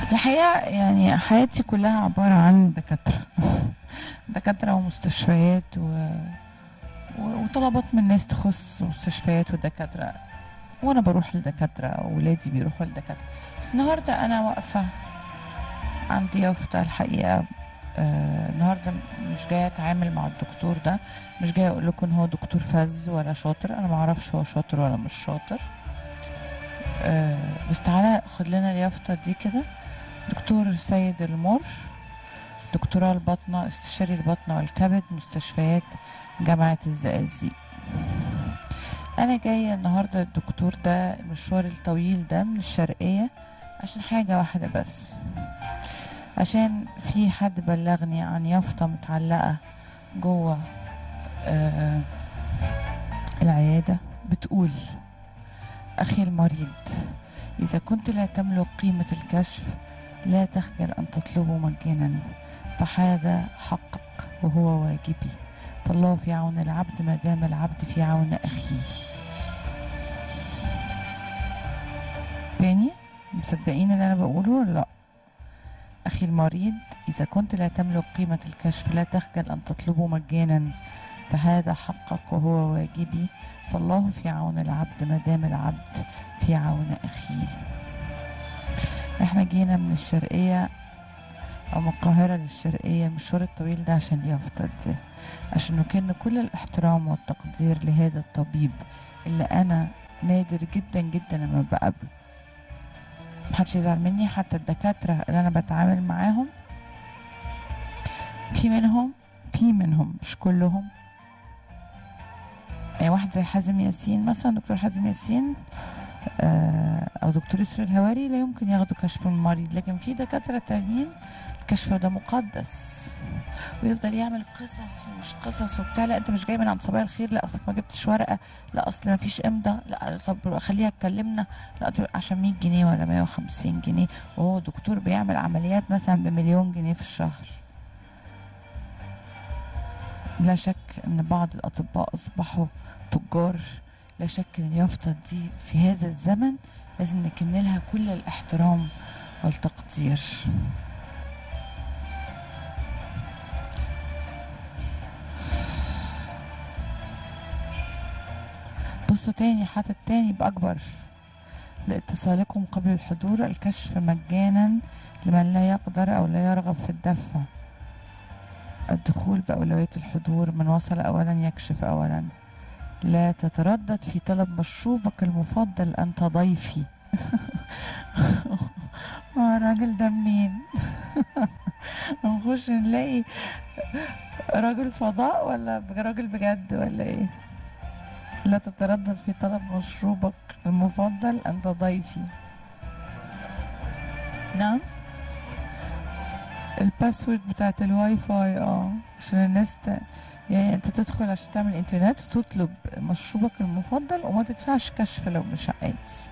الحقيقة يعني حياتي كلها عبارة عن دكاترة دكاترة ومستشفيات و... و... وطلبات من ناس تخص مستشفيات ودكاترة وأنا بروح لدكاترة وولادي بيروحوا لدكاترة بس النهاردة أنا واقفة عندي يافطة الحقيقة آه النهاردة مش جاية أتعامل مع الدكتور ده مش جاية أقول لكم إن هو دكتور فز ولا شاطر أنا معرفش هو شاطر ولا مش شاطر آه بس تعالى خد لنا اليافطة دي كده دكتور سيد المر دكتوراه الباطنة استشاري الباطنة والكبد مستشفيات جامعة الزقازيق أنا جاية النهاردة الدكتور ده المشوار الطويل ده من الشرقية عشان حاجة واحدة بس عشان في حد بلغني عن يافطة متعلقة جوه آه العيادة بتقول أخي المريض إذا كنت لا تملك قيمة الكشف لا تخجل أن تطلبه مجانا فهذا حقك وهو واجبي فالله في عون العبد ما دام العبد في عون أخيه تاني مصدقين اللي أنا بقوله ولا لأ أخي المريض إذا كنت لا تملك قيمة الكشف لا تخجل أن تطلبه مجانا فهذا حقك وهو واجبي فالله في عون العبد ما دام العبد في عون أخيه احنا جينا من الشرقية أو من القاهرة للشرقية المشوار الطويل ده عشان يفضل ده عشان نكن كل الاحترام والتقدير لهذا الطبيب اللي أنا نادر جدا جدا لما بقابله محدش يزعل مني حتى الدكاترة اللي أنا بتعامل معاهم في منهم في منهم مش كلهم يعني واحد زي حازم ياسين مثلا دكتور حازم ياسين آه، او دكتور يسر الهواري لا يمكن ياخدوا كشف من المريض لكن في دكاتره تانيين الكشف ده مقدس ويفضل يعمل قصص ومش قصص وبتاع لا انت مش جاي من عند صباح الخير لا اصلك ما جبتش ورقه لا اصل ما فيش امضى لا طب خليها تكلمنا لا طب عشان 100 جنيه ولا 150 جنيه وهو دكتور بيعمل عمليات مثلا بمليون جنيه في الشهر لا شك ان بعض الاطباء اصبحوا تجار لا شك ان اليافطه دي في هذا الزمن لازم نكن لها كل الاحترام والتقدير بصوا تاني حاطط تاني بأكبر لاتصالكم قبل الحضور الكشف مجانا لمن لا يقدر أو لا يرغب في الدفع الدخول بأولوية الحضور من وصل أولا يكشف أولا لا تتردد في طلب مشروبك المفضل أنت ضيفي هو الراجل ده منين نخش نلاقي راجل فضاء ولا راجل بجد ولا ايه لا تتردد في طلب مشروبك المفضل أنت ضيفي نعم الباسورد بتاعت الواي فاي اه عشان الناس ت... يعني انت تدخل عشان تعمل انترنت وتطلب مشروبك المفضل وما تدفعش كشف لو مش عايز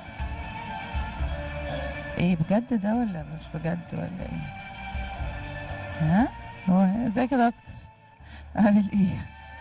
ايه بجد ده ولا مش بجد ولا ايه ها هو ازيك يا دكتور عامل ايه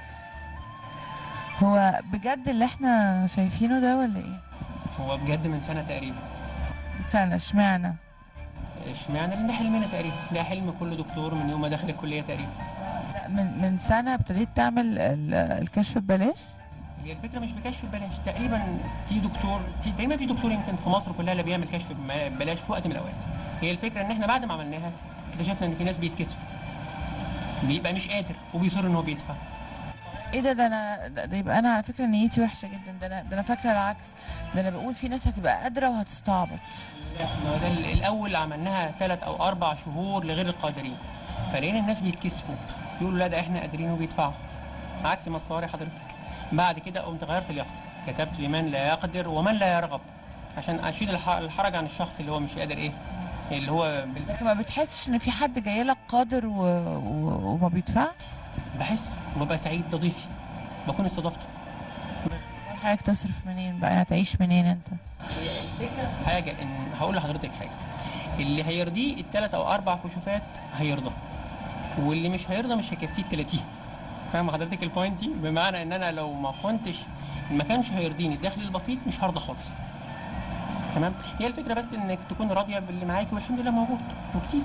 هو بجد اللي احنا شايفينه ده ولا ايه هو بجد من سنه تقريبا سنة اشمعنى اشمعنى لان ده حلمنا تقريبا ده حلم كل دكتور من يوم ما دخل الكليه تقريبا لا من من سنة ابتديت تعمل ال- الكشف ببلاش هي الفكره مش في كشف ببلاش تقريبا في دكتور في تقريبا في دكتور يمكن في مصر كلها اللي بيعمل كشف بم- ببلاش في وقت من الاوقات هي الفكره ان احنا بعد ما عملناها اكتشفنا ان في ناس بيتكسفوا بيبقى مش قادر وبيصر ان هو بيدفع ايه ده ده انا ده, ده يبقى انا على فكرة نيتي وحشة جدا ده انا ده انا فاكرة العكس ده انا بقول في ناس هتبقى قادرة وهتستعبط لا ما هو ده ال- الاول عملناها ثلاث او اربع شهور لغير القادرين فلقينا الناس بيتكسفوا يقولوا لا ده احنا قادرين وبيدفعوا عكس ما تصوري حضرتك بعد كده قمت غيرت اليافطه كتبت لمن لا يقدر ومن لا يرغب عشان اشيل الح- الحرج عن الشخص اللي هو مش قادر ايه اللي هو بال- لكن ما بتحسش ان في حد جاي لك قادر و... و... وما بيدفعش بحس وببقى سعيد ده ضيفي بكون استضافته حضرتك تصرف منين بقى هتعيش منين انت حاجه ان هقول لحضرتك حاجه اللي هيرضيه الثلاث او اربع كشوفات هيرضى واللي مش هيرضى مش هيكفيه ال 30 فاهم حضرتك البوينت دي بمعنى ان انا لو ما كنتش ما كانش هيرضيني الدخل البسيط مش هرضى خالص تمام هي الفكره بس انك تكون راضيه باللي معاكي والحمد لله موجود وكتير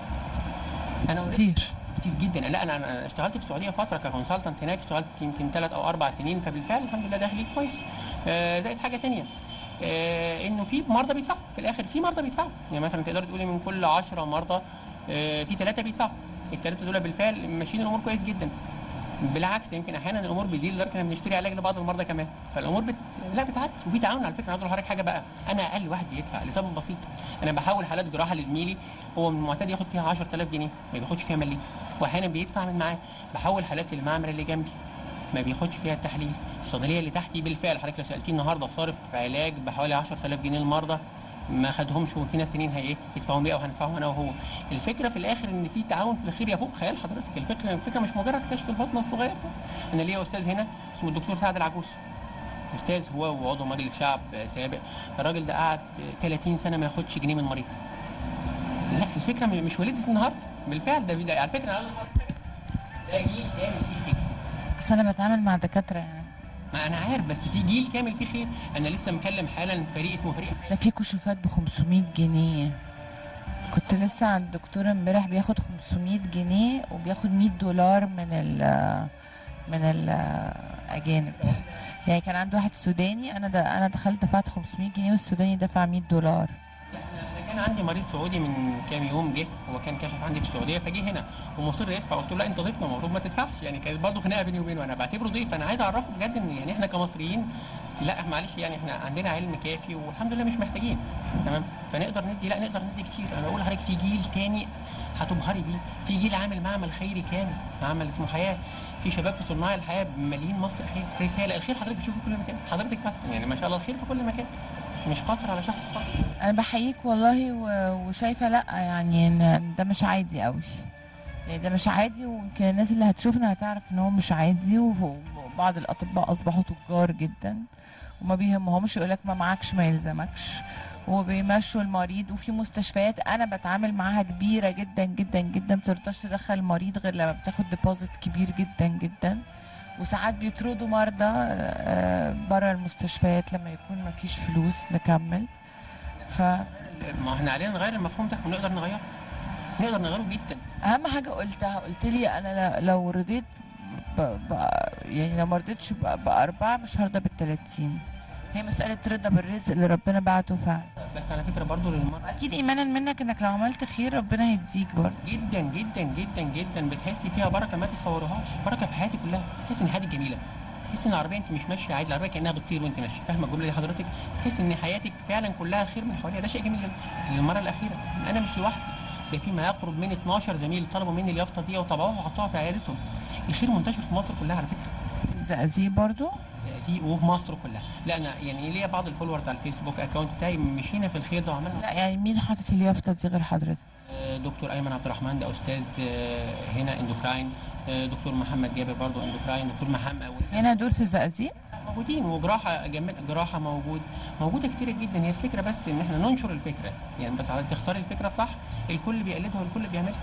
انا already كتير كتير جدا لا انا انا اشتغلت في السعوديه فتره ككونسلتنت هناك اشتغلت يمكن ثلاث او اربع سنين فبالفعل الحمد لله دخلي كويس آه زائد حاجه تانية آه انه في مرضى بيدفعوا في الاخر في مرضى بيدفعوا يعني مثلا تقدري تقولي من كل 10 مرضى آه في ثلاثه بيدفعوا الثلاثه دول بالفعل ماشيين الامور كويس جدا بالعكس يمكن احيانا الامور بتزيد لدرجه ان بنشتري علاج لبعض المرضى كمان فالامور بت... لا بتعدي وفي تعاون على فكره انا عاوز أقول لحضرتك حاجه بقى انا اقل واحد بيدفع لسبب بسيط انا بحاول حالات جراحه لزميلي هو من المعتاد ياخد فيها 10000 جنيه ما بياخدش فيها مليم واحيانا بيدفع من معاه بحول حالات للمعمل اللي جنبي ما بياخدش فيها التحليل الصيدليه اللي تحتي بالفعل حضرتك لو سالتيه النهارده صارف علاج بحوالي 10000 جنيه للمرضى ما خدهمش وفي ناس تانيين هي ايه يدفعوا 100 وهندفعهم انا وهو الفكره في الاخر ان في تعاون في الخير يفوق خيال حضرتك الفكره الفكره مش مجرد كشف البطن الصغير ده انا ليا استاذ هنا اسمه الدكتور سعد العجوز استاذ هو وعضو مجلس شعب سابق الراجل ده قعد 30 سنه ما ياخدش جنيه من مريض لا الفكره مش وليده النهارده بالفعل ده, ده على فكره أنا ده جيل كامل فيه خير بس انا بتعامل مع دكاتره يعني ما انا عارف بس في جيل كامل فيه خير انا لسه مكلم حالا فريق اسمه فريق ده في كشوفات ب 500 جنيه كنت لسه عند دكتور امبارح بياخد 500 جنيه وبياخد 100 دولار من ال من الاجانب يعني كان عنده واحد سوداني انا ده انا دخلت دفعت 500 جنيه والسوداني دفع 100 دولار انا كان عندي مريض سعودي من كام يوم جه هو كان كشف عندي في السعوديه فجه هنا ومصر يدفع قلت له لا انت ضيفنا المفروض ما تدفعش يعني كانت برضه خناقه بيني وبينه انا بعتبره ضيف انا عايز اعرفه بجد ان يعني احنا كمصريين لا معلش يعني احنا عندنا علم كافي والحمد لله مش محتاجين تمام فنقدر ندي لا نقدر ندي كتير انا بقول لحضرتك في جيل تاني هتبهري بيه في جيل عامل معمل خيري كامل معمل اسمه حياه في شباب في صناع الحياه مالين مصر خير رساله الخير حضرتك بتشوفه في كل مكان حضرتك مثلا يعني ما شاء الله الخير في كل مكان مش قاصر على شخص خالص انا بحييك والله و- وشايفه لا يعني ان ده مش عادي قوي يعني ده مش عادي ويمكن الناس اللي هتشوفنا هتعرف ان هو مش عادي وف- وبعض الاطباء اصبحوا تجار جدا وما بيهمهمش يقولك ما معكش ما يلزمكش وبيمشوا المريض وفي مستشفيات انا بتعامل معاها كبيره جدا جدا جدا ما بترضاش تدخل المريض غير لما بتاخد ديبوزيت كبير جدا جدا وساعات بيطردوا مرضى بره المستشفيات لما يكون ما فيش فلوس نكمل ف ما احنا علينا نغير المفهوم ده ونقدر نغيره نقدر نغيره جدا اهم حاجه قلتها قلت لي انا ل- لو رضيت ب... ب... يعني لو ما رضيتش ب- باربعه مش هرضى بالتلاتين هي مساله رضا بالرزق اللي ربنا بعته فعلا بس على فكره برضو للمرأة اكيد ايمانا منك انك لو عملت خير ربنا هيديك برضه جدا جدا جدا جدا بتحسي فيها بركه ما تتصورهاش بركه في حياتك كلها تحسي ان حياتك جميله تحسي ان العربيه انت مش ماشيه عادي العربيه كانها بتطير وانت ماشيه فاهمه الجمله دي حضرتك تحسي ان حياتك فعلا كلها خير من حواليها ده شيء جميل جدا للمره الاخيره انا مش لوحدي ده في ما يقرب من 12 زميل طلبوا مني اليافطه دي وطبعوها وحطوها في عيادتهم الخير منتشر في مصر كلها على فكره الزقازيق برضه في وفي مصر كلها لا انا يعني ليا بعض الفولورز على الفيسبوك اكونت بتاعي مشينا في الخير ده وعملنا لا يعني مين حاطط اليافطه دي غير حضرتك آه، دكتور ايمن عبد الرحمن ده استاذ آه، هنا اندوكراين آه، دكتور محمد جابر برضه اندوكراين دكتور محمد أول هنا دول في الزقازيق موجودين وجراحه جم... جراحه موجود موجوده كتير جدا هي الفكره بس ان احنا ننشر الفكره يعني بس على تختار الفكره صح الكل بيقلدها والكل بيعملها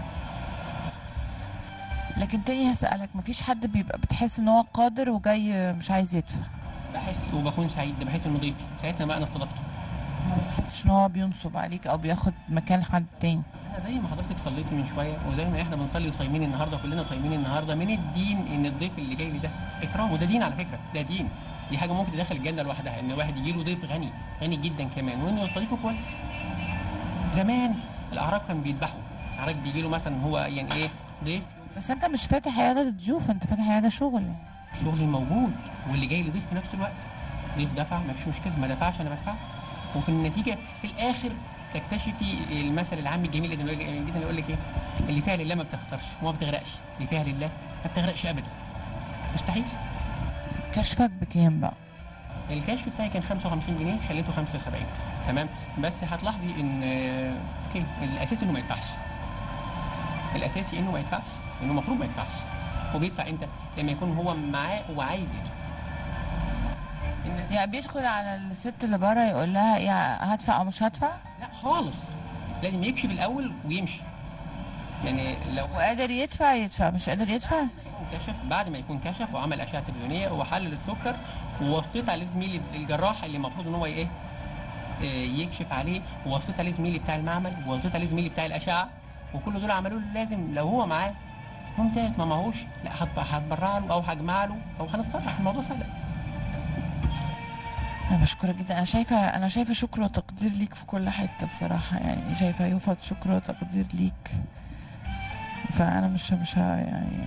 لكن تاني هسألك مفيش حد بيبقى بتحس ان هو قادر وجاي مش عايز يدفع بحس وبكون سعيد بحس انه ضيفي ساعتها بقى انا استضفته ما بتحسش ان هو بينصب عليك او بياخد مكان حد تاني انا زي ما حضرتك صليتي من شويه وزي ما احنا بنصلي وصايمين النهارده كلنا صايمين النهارده من الدين ان الضيف اللي جاي لي ده اكرام وده دين على فكره ده دين دي حاجه ممكن تدخل الجنه لوحدها ان واحد يجي له ضيف غني غني جدا كمان وانه يستضيفه كويس زمان الاعراب كانوا بيذبحوا الاعراب بيجي له مثلا هو يعني ايه ضيف بس انت مش فاتح عياده تشوف انت فاتح عياده شغل شغلي موجود واللي جاي لي ضيف في نفس الوقت ضيف دفع ما فيش مشكله ما دفعش انا بدفع وفي النتيجه في الاخر تكتشفي المثل العام الجميل اللي جدا اللي يقول لك ايه اللي فيها لله ما بتخسرش وما بتغرقش اللي فيها لله ما بتغرقش ابدا مستحيل كشفك بكام بقى الكشف بتاعي كان 55 جنيه خليته 75 تمام بس هتلاحظي ان آه، اوكي الاساسي انه ما يدفعش الاساسي انه ما يدفعش انه المفروض ما يدفعش هو بيدفع امتى لما يكون هو معاه وعايز يدفع إن- يعني بيدخل على الست اللي بره يقول لها يا هدفع او مش هدفع لا خالص لازم يكشف الاول ويمشي يعني لو وقادر يدفع يدفع مش قادر يدفع يكون كشف بعد ما يكون كشف وعمل اشعه تلفزيونيه وحلل السكر ووصيت على زميلي الجراح اللي المفروض ان هو ايه آه، يكشف عليه ووصيت عليه زميلي بتاع المعمل ووصيت عليه زميلي بتاع الاشعه وكل دول عملوا له لازم لو هو معاه ممتاز ما معهوش لا هتب- هتبرع له او هجمع له او هنتصرف الموضوع سهل انا بشكرك جدا انا شايفه انا شايفه شكر وتقدير ليك في كل حته بصراحه يعني شايفه يفض شكر وتقدير ليك فانا مش مش ه- يعني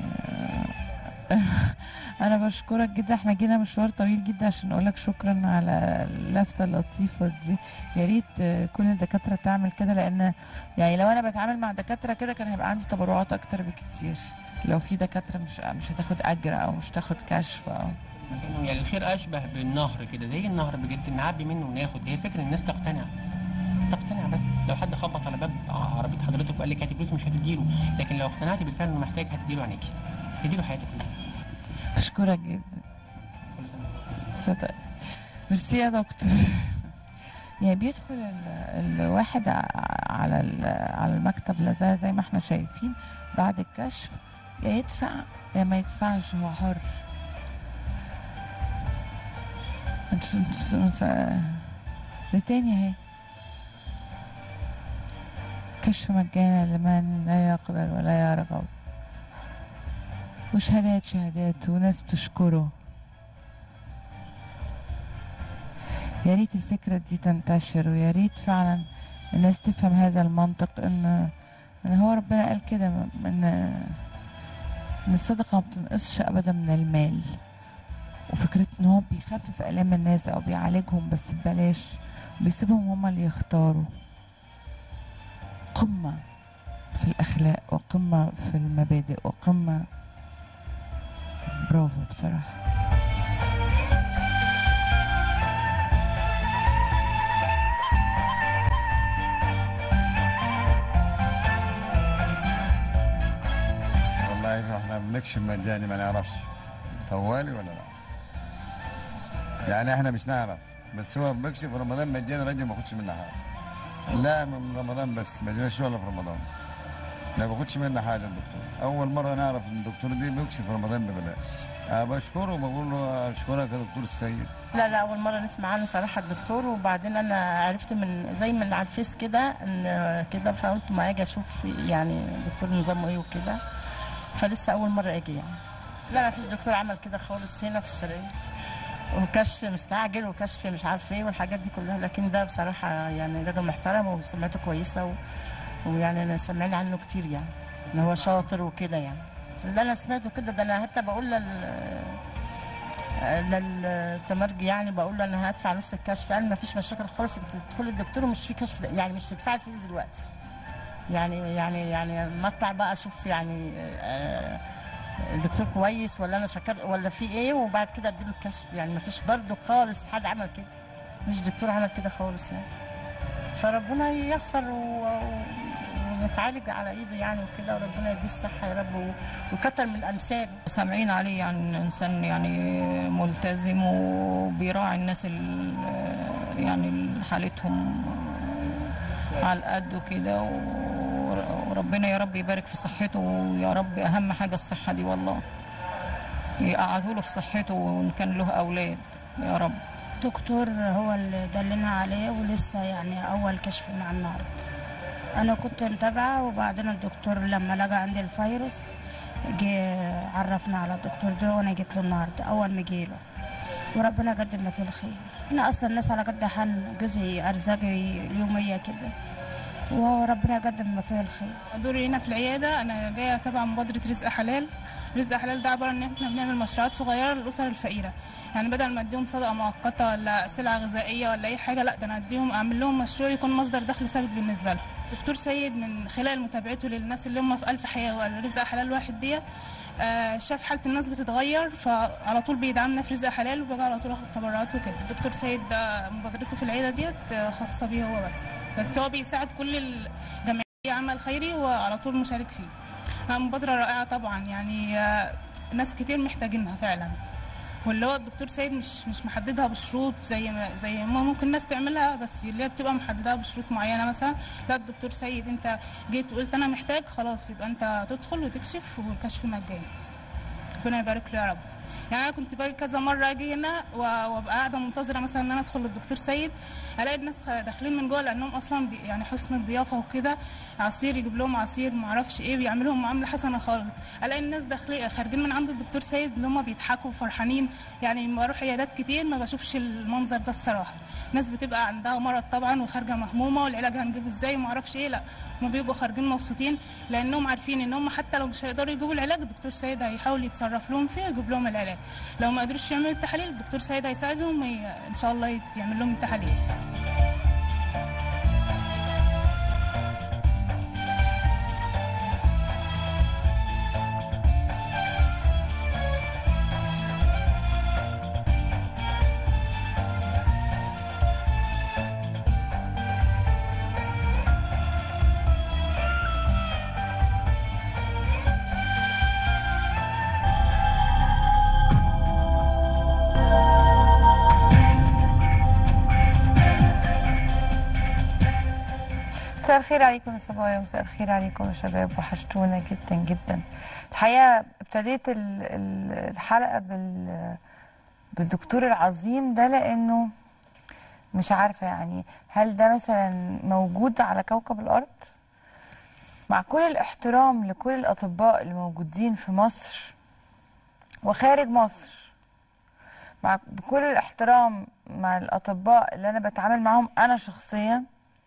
انا بشكرك جدا احنا جينا مشوار طويل جدا عشان اقولك شكرا على اللفته اللطيفه دي يا ريت آه، كل الدكاتره تعمل كده لان يعني لو انا بتعامل مع دكاتره كده كان هيبقى عندي تبرعات اكتر بكتير لو في دكاتره مش مش هتاخد اجر او مش تاخد كشف او مكانه يعني الخير اشبه بالنهر كده زي النهر بجد نعبي منه وناخد هي الفكره الناس تقتنع تقتنع بس لو حد خبط على باب عربيه حضرتك وقال لك هاتي فلوس مش هتديله لكن لو اقتنعتي بالفعل انه محتاج هتديله عينيكي تديله حياتك كلها بشكرك جدا كل سنه تصدق ميرسي يا دكتور يعني بيدخل ال- الواحد ع- على ال- على المكتب ده زي ما احنا شايفين بعد الكشف يا يدفع يا ما يدفعش هو حر انتوا انتوا- انتوا- ده تاني اهي كشف مجانا لمن لا يقدر ولا يرغب وشهادات شهادات وناس بتشكره يا ريت الفكرة دي تنتشر ويا ريت فعلا الناس تفهم هذا المنطق ان ان هو ربنا قال كده ان ان الصدقة ما بتنقصش ابدا من المال وفكرة ان هو بيخفف الام الناس او بيعالجهم بس ببلاش بيسيبهم هما اللي يختاروا قمة في الاخلاق وقمة في المبادئ وقمة برافو بصراحة والله احنا بنكشف مجاني ما نعرفش طوالي ولا لا يعني احنا مش نعرف بس هو بكشف رمضان مجاني راجل ما باخدش منه حاجه لا من رمضان بس ما جيناش ولا في رمضان لا باخدش منه حاجه الدكتور اول مره نعرف ان الدكتور دي بيكشف رمضان ببلاش أه بشكره وبقول له اشكرك يا دكتور السيد لا لا اول مره نسمع عنه صراحه الدكتور وبعدين انا عرفت من زي من على الفيس كده ان كده فقلت ما اجي اشوف يعني الدكتور نظامه ايه وكده فلسه اول مره اجي يعني لا ما فيش دكتور عمل كده خالص هنا في الشرقيه وكشف مستعجل وكشف مش عارف ايه والحاجات دي كلها لكن ده بصراحه يعني راجل محترم وسمعته كويسه و... ويعني انا سمعني عنه كتير يعني ان هو شاطر وكده يعني اللي انا سمعته كده ده انا حتى بقول لل للتمرجي يعني بقول له انا هدفع نص الكشف قال ما فيش مشاكل خالص انت تدخلي الدكتور ومش في كشف يعني مش تدفعي الفلوس دلوقتي يعني يعني يعني ما اطلع بقى اشوف يعني آه، الدكتور كويس ولا انا شكر ولا في ايه وبعد كده اديله الكشف يعني ما فيش برضه خالص حد عمل كده مش دكتور عمل كده خالص يعني فربنا ييسر و... و- ونتعالج على ايده يعني وكده وربنا يديه الصحه يا رب و- وكتر من امثاله سامعين عليه يعني انسان يعني ملتزم وبيراعي الناس اللي يعني اللي حالتهم على القد وكده ور- وربنا يا رب يبارك في صحته ويا رب اهم حاجه الصحه دي والله يقعدوا له في صحته وان كان له اولاد يا رب دكتور هو اللي دلنا عليه ولسه يعني اول كشف مع النهارده انا كنت متابعه وبعدين الدكتور لما لقى عندي الفيروس جه عرفنا على الدكتور ده وانا جيت له النهارده اول ما جيله وربنا قدم ما فيه الخير احنا اصلا الناس على قد حن جزء ارزاقي اليوميه كده وربنا قدم ما فيه الخير دوري هنا في العيادة أنا جاية تبع مبادرة رزق حلال رزق حلال ده عبارة إن إحنا بنعمل مشروعات صغيرة للأسر الفقيرة يعني بدل ما أديهم صدقة مؤقتة ولا سلعة غذائية ولا أي حاجة لا ده أنا أديهم أعمل لهم مشروع يكون مصدر دخل ثابت بالنسبة لهم دكتور سيد من خلال متابعته للناس اللي هم في ألف حياة ولا رزق حلال واحد ديت آه، شاف حالة الناس بتتغير فعلى طول بيدعمنا في رزق حلال وبيجي على طول اخد تبرعات وكده الدكتور سيد ده مبادرته في العيادة ديت آه، خاصة بيه هو بس بس هو بيساعد كل الجمعيات أي عمل خيري وعلى طول مشارك فيه لا مبادرة رائعة طبعا يعني آه، ناس كتير محتاجينها فعلا واللي هو الدكتور سيد مش مش محددها بشروط زي ما زي ما ممكن الناس تعملها بس اللي هي بتبقى محددها بشروط معينه مثلا لا الدكتور سيد انت جيت وقلت انا محتاج خلاص يبقى انت تدخل وتكشف والكشف مجاني ربنا يبارك له يا رب يعني انا كنت باجي كذا مره اجي هنا و- وابقى قاعده منتظره مثلا ان انا ادخل للدكتور سيد الاقي الناس خ- داخلين من جوه لانهم اصلا بي يعني حسن الضيافه وكده عصير يجيب لهم عصير ما اعرفش ايه بيعمل لهم معامله حسنه خالص الاقي الناس داخلين خارجين من عند الدكتور سيد اللي هم بيضحكوا وفرحانين يعني لما بروح عيادات كتير ما بشوفش المنظر ده الصراحه ناس بتبقى عندها مرض طبعا وخارجه مهمومه والعلاج هنجيبه ازاي وما اعرفش ايه لا هم بيبقوا خارجين مبسوطين لانهم عارفين ان هم حتى لو مش هيقدروا يجيبوا العلاج الدكتور سيد هيحاول يتصرف لهم فيه ويجيب لهم العلاج لو ما قدروش يعملوا التحاليل الدكتور سيد هيساعدهم ي- ان شاء الله يت- يعمل لهم التحاليل مساء الخير عليكم يا صبايا مساء الخير عليكم يا شباب وحشتونا جدا جدا الحقيقه ابتديت ال- ال- الحلقه بال بالدكتور العظيم ده لانه مش عارفه يعني هل ده مثلا موجود على كوكب الارض مع كل الاحترام لكل الاطباء اللي موجودين في مصر وخارج مصر مع بكل الاحترام مع الاطباء اللي انا بتعامل معاهم انا شخصيا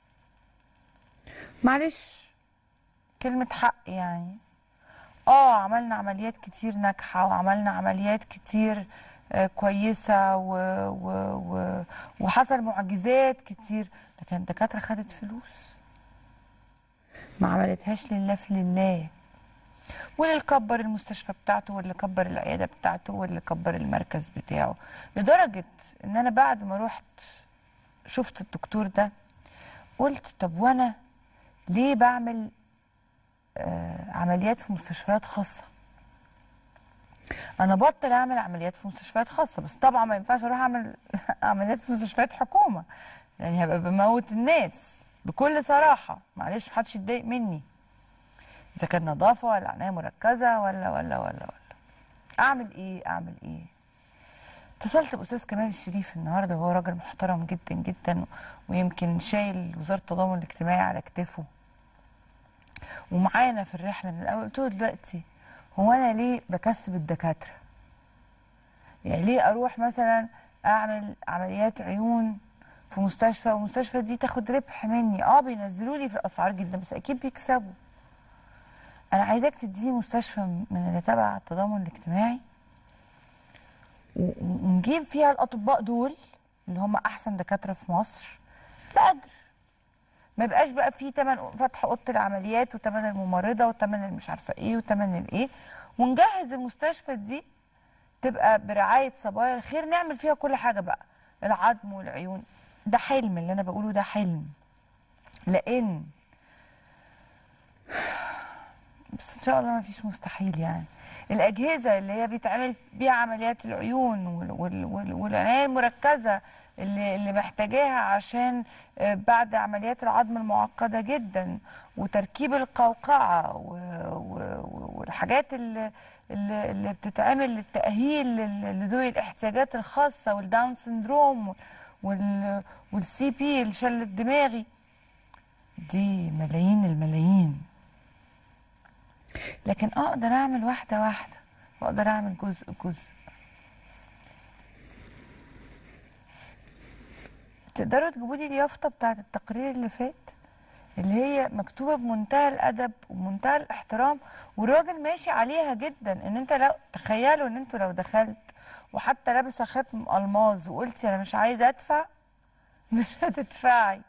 معلش كلمة حق يعني اه عملنا عمليات كتير ناجحة وعملنا عمليات كتير آه، كويسة و... و... و... وحصل معجزات كتير لكن الدكاترة خدت فلوس ما عملتهاش لله في لله واللي كبر المستشفى بتاعته واللي كبر العيادة بتاعته واللي كبر المركز بتاعه لدرجة ان انا بعد ما رحت شفت الدكتور ده قلت طب وانا ليه بعمل آه عمليات في مستشفيات خاصة انا بطل اعمل عمليات في مستشفيات خاصة بس طبعا ما ينفعش اروح اعمل عمليات في مستشفيات حكومة يعني هبقى بموت الناس بكل صراحة معلش محدش يتضايق مني اذا كان نظافة ولا عناية مركزة ولا ولا ولا ولا اعمل ايه اعمل ايه اتصلت باستاذ كمال الشريف النهارده وهو راجل محترم جدا جدا ويمكن شايل وزاره التضامن الاجتماعي على كتافه ومعانا في الرحله من الاول قلت له دلوقتي هو انا ليه بكسب الدكاتره يعني ليه اروح مثلا اعمل عمليات عيون في مستشفى والمستشفى دي تاخد ربح مني اه بينزلوا لي في الاسعار جدا بس اكيد بيكسبوا انا عايزاك تديني مستشفى من اللي تبع التضامن الاجتماعي و- و- ونجيب فيها الاطباء دول اللي هم احسن دكاتره في مصر باجر ما يبقاش بقى في تمن فتح اوضه العمليات وتمن الممرضه وتمن المش عارفه ايه وتمن الايه ونجهز المستشفى دي تبقى برعايه صبايا الخير نعمل فيها كل حاجه بقى العظم والعيون ده حلم اللي انا بقوله ده حلم لان بس ان شاء الله ما فيش مستحيل يعني الاجهزه اللي هي بيتعمل بيها عمليات العيون وال- وال- وال- والعنايه المركزه اللي اللي محتاجاها عشان آه، بعد عمليات العظم المعقده جدا وتركيب القوقعه و- و- والحاجات اللي اللي اللي بتتعمل للتاهيل لل- لذوي الاحتياجات الخاصه والداون سندروم وال والسي بي الشل الدماغي دي ملايين الملايين لكن اقدر اعمل واحده واحده واقدر اعمل جزء جزء تقدروا تجيبوا لي اليافطه بتاعت التقرير اللي فات اللي هي مكتوبه بمنتهى الادب ومنتهى الاحترام والراجل ماشي عليها جدا ان انت لو تخيلوا ان انتوا لو دخلت وحتى لابسه ختم الماظ وقلتي انا مش عايزه ادفع مش هتدفعي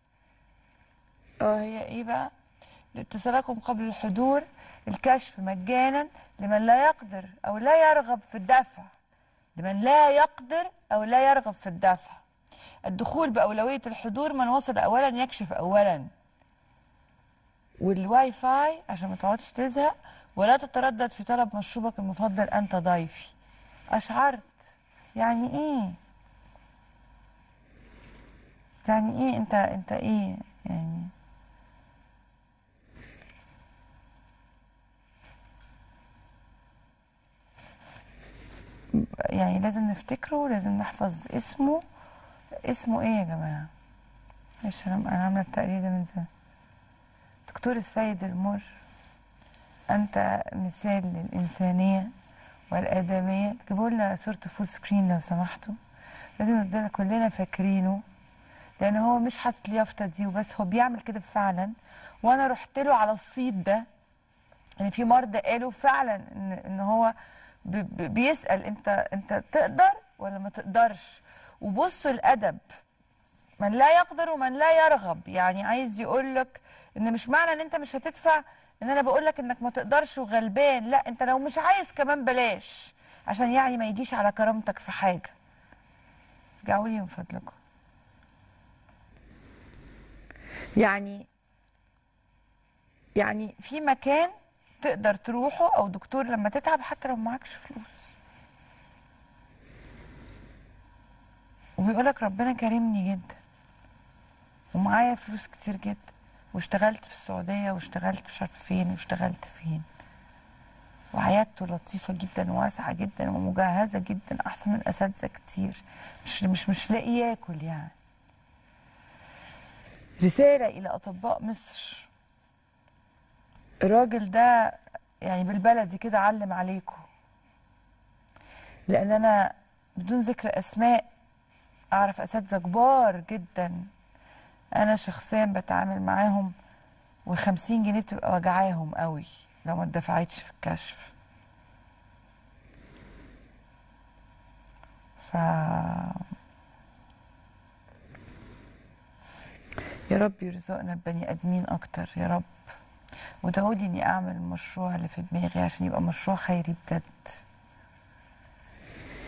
اه هي ايه بقى لاتصالكم قبل الحضور الكشف مجانا لمن لا يقدر او لا يرغب في الدفع لمن لا يقدر او لا يرغب في الدفع الدخول بأولوية الحضور من وصل أولا يكشف أولا والواي فاي عشان ما تقعدش تزهق ولا تتردد في طلب مشروبك المفضل أنت ضيفي أشعرت يعني إيه يعني إيه أنت أنت إيه يعني يعني لازم نفتكره لازم نحفظ اسمه اسمه ايه يا جماعة معلش انا أنا عاملة التقرير ده من زمان دكتور السيد المر انت مثال للإنسانية والآدمية تجيبوا لنا صورته فول سكرين لو سمحتوا لازم نفضل كلنا فاكرينه لان هو مش حاطط اليافطه دي وبس هو بيعمل كده فعلا وانا رحت له على الصيت ده يعني في مرضى قالوا فعلا ان ان هو ب- ب- بيسال انت انت تقدر ولا ما تقدرش وبصوا الادب من لا يقدر ومن لا يرغب يعني عايز يقول لك ان مش معنى ان انت مش هتدفع ان انا بقول لك انك ما تقدرش وغلبان لا انت لو مش عايز كمان بلاش عشان يعني ما يجيش على كرامتك في حاجه رجعوا لي من فضلكم يعني يعني في مكان تقدر تروحه او دكتور لما تتعب حتى لو معكش فلوس وبيقولك ربنا كرمني جدا ومعايا فلوس كتير جدا واشتغلت في السعودية واشتغلت مش عارفة فين واشتغلت فين وعيادته لطيفة جدا وواسعة جدا ومجهزة جدا أحسن من أساتذة كتير مش مش مش لاقي ياكل يعني رسالة إلى أطباء مصر الراجل ده يعني بالبلدي كده علم عليكم لأن أنا بدون ذكر أسماء أعرف أساتذة كبار جدا أنا شخصيا بتعامل معاهم والخمسين جنيه بتبقى وجعاهم قوي لو ما اتدفعتش في الكشف ف يا رب يرزقنا ببني ادمين اكتر يا رب ودعوا لي اني اعمل المشروع اللي في دماغي عشان يبقى مشروع خيري بجد